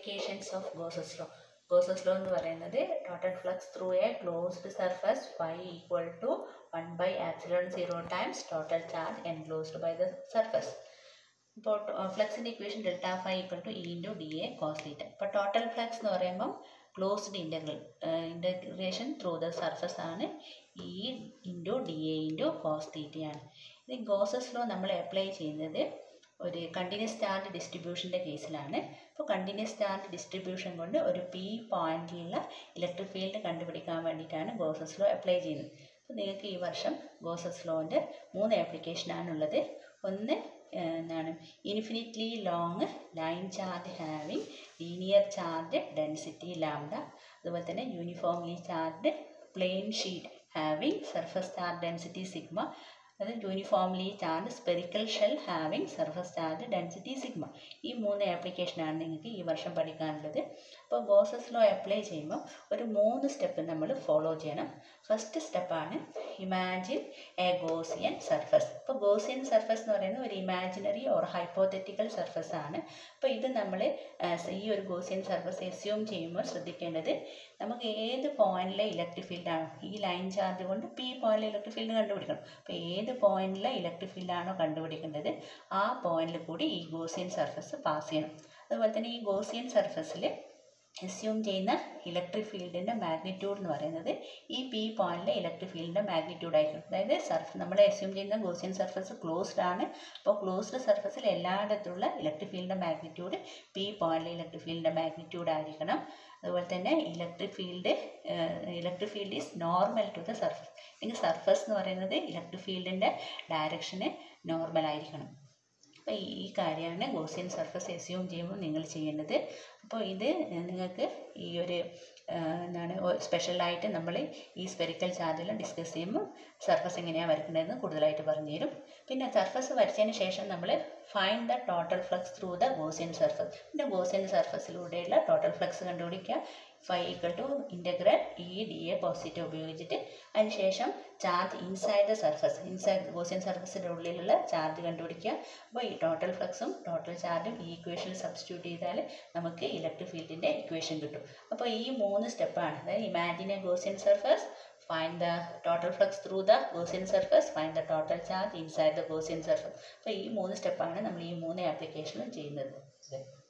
Applications of Gauss's law Gauss's law എന്ന് പറയുന്നത് total flux through a closed surface phi equal to one by epsilon zero times total charge enclosed by the surface ഇപ്പോൾ ഫ്ലക്സിൻ്റെ equation delta phi equal to E into d A cos theta ഇപ്പോൾ total flux എന്ന് പറയുമ്പം closed integral integration through the surface ആണ് E into d A into cos തീറ്റയാണ് ഇത് Gauss's law നമ്മൾ apply ചെയ്യുന്നത് ഒരു കണ്ടിന്യൂസ് ചാർജ് ഡിസ്ട്രിബ്യൂഷൻ്റെ കേസിലാണ് അപ്പോൾ കണ്ടിന്യൂസ് ചാർജ് ഡിസ്ട്രിബ്യൂഷൻ കൊണ്ട് ഒരു പി പോയിന്റിലുള്ള ഇലക്ട്രിക് ഫീൽഡ് കണ്ടുപിടിക്കാൻ വേണ്ടിയിട്ടാണ് ഗോസസ് ലോ അപ്ലൈ ചെയ്യുന്നത് അപ്പോൾ നിങ്ങൾക്ക് ഈ വർഷം ഗോസസ് ലോൻ്റെ മൂന്ന് ആപ്ലിക്കേഷനാണുള്ളത് ഒന്ന് എന്താണ് infinitely long line charge having linear charge density lambda അതുപോലെ തന്നെ uniformly charge plane sheet having surface charge density sigma അത് uniformly charge spherical shell having surface charge density sigma ഈ മൂന്ന് ആപ്ലിക്കേഷനാണ് നിങ്ങൾക്ക് ഈ വർഷം പഠിക്കാനുള്ളത് അപ്പോൾ ഗോസസ് ലോ അപ്ലൈ ചെയ്യുമ്പോൾ ഒരു മൂന്ന് സ്റ്റെപ്പ് നമ്മൾ ഫോളോ ചെയ്യണം ഫസ്റ്റ് സ്റ്റെപ്പാണ് ഇമാജിൻ എ ഗോസിയൻ സർഫസ് ഇപ്പോൾ ഗോസിയൻ സർഫസ് എന്ന് പറയുന്നത് ഒരു ഇമാജിനറി ഓർ ഹൈപ്പോത്തറ്റിക്കൽ സർഫസ് ആണ് അപ്പോൾ ഇത് നമ്മൾ ഈ ഒരു ഗോസിയൻ സർഫസ് എസ്യൂം ചെയ്യുമ്പോൾ ശ്രദ്ധിക്കേണ്ടത് നമുക്ക് ഏത് പോയിന്റിലെ ഇലക്ട്രിക് ഫീൽഡാണോ ഈ ലൈൻ ചാർജ് കൊണ്ട് പി പോയിന്റിലെ ഇലക്ട്രിക് ഫീൽഡ് കണ്ടുപിടിക്കണം അപ്പോൾ ഏത് പോയിന്റിലെ ഇലക്ട്രിക് ഫീൽഡാണോ കണ്ടുപിടിക്കേണ്ടത് ആ പോയിന്റിൽ കൂടി ഈ ഗോസിയൻ സർഫസ് പാസ് ചെയ്യണം അതുപോലെ തന്നെ ഈ ഗോസിയൻ സർഫസിൽ അസ്യൂം ചെയ്യുന്ന ഇലക്ട്രിക് ഫീൽഡിൻ്റെ മാഗ്നിറ്റ്യൂഡ് എന്ന് പറയുന്നത് ഈ പി പോയിന്റിലെ ഇലക്ട്രിക് ഫീൽഡിൻ്റെ മാഗ്നിറ്റ്യൂഡ് ആയിരിക്കും അതായത് സർഫ് നമ്മൾ അസ്യൂം ചെയ്യുന്ന ഗോസിയൻ സർഫസ് ക്ലോസ്ഡ് ആണ് അപ്പോൾ ക്ലോസ്ഡ് സർഫസിൽ എല്ലായിടത്തുള്ള ഇലക്ട്രിക് ഫീൽഡിൻ്റെ മാഗ്നിറ്റ്യൂഡ് പി പോയിന്റിലെ ഇലക്ട്രിക് ഫീൽഡിൻ്റെ മാഗ്നിറ്റ്യൂഡ് ആയിരിക്കണം അതുപോലെ തന്നെ electric field electric field is normal to the surface അല്ലെങ്കിൽ സർഫസ് എന്ന് പറയുന്നത് ഇലക്ട്രിക് ഫീൽഡിൻ്റെ ഡയറക്ഷന് നോർമൽ ആയിരിക്കണം അപ്പോൾ ഈ കാര്യമാണ് ഗോസിയൻ സർഫസ് എസ്യൂം ചെയ്യുമ്പോൾ നിങ്ങൾ ചെയ്യേണ്ടത് അപ്പോൾ ഇത് നിങ്ങൾക്ക് ഈ ഒരു എന്താണ് സ്പെഷ്യലായിട്ട് നമ്മൾ ഈ സ്പെറിക്കൽ ചാർജെല്ലാം ഡിസ്കസ് ചെയ്യുമ്പോൾ സർഫസ് എങ്ങനെയാണ് വരയ്ക്കേണ്ടതെന്ന് കൂടുതലായിട്ട് പറഞ്ഞു തരും പിന്നെ സർഫസ് വരച്ചതിന് ശേഷം നമ്മൾ find the total flux through the Gaussian surface പിന്നെ ഗോസിയൻ സർഫസിലൂടെയുള്ള ടോട്ടൽ ഫ്ലക്സ് കണ്ടുപിടിക്കുക phi equal to integral E d A positive ഉപയോഗിച്ചിട്ട് അതിനുശേഷം charge inside the surface inside Gaussian സർഫസിൻ്റെ ഉള്ളിലുള്ള ചാർജ് കണ്ടുപിടിക്കുക അപ്പോൾ ഈ ടോട്ടൽ ഫ്ലക്സും ടോട്ടൽ ചാർജും ഈ ഇക്വേഷനിൽ സബ്സ്റ്റിറ്റ്യൂട്ട് ചെയ്താൽ നമുക്ക് ഇലക്ട്രിക് ഫീൽഡിൻ്റെ ഇക്വേഷൻ കിട്ടും അപ്പോൾ ഈ മൂന്ന് സ്റ്റെപ്പാണ് അതായത് imagine a Gaussian surface find the total flux through the Gaussian surface, find the total charge inside the Gaussian surface. അപ്പോൾ ഈ മൂന്ന് സ്റ്റെപ്പാണ് നമ്മൾ ഈ മൂന്ന് ആപ്ലിക്കേഷനും ചെയ്യുന്നത്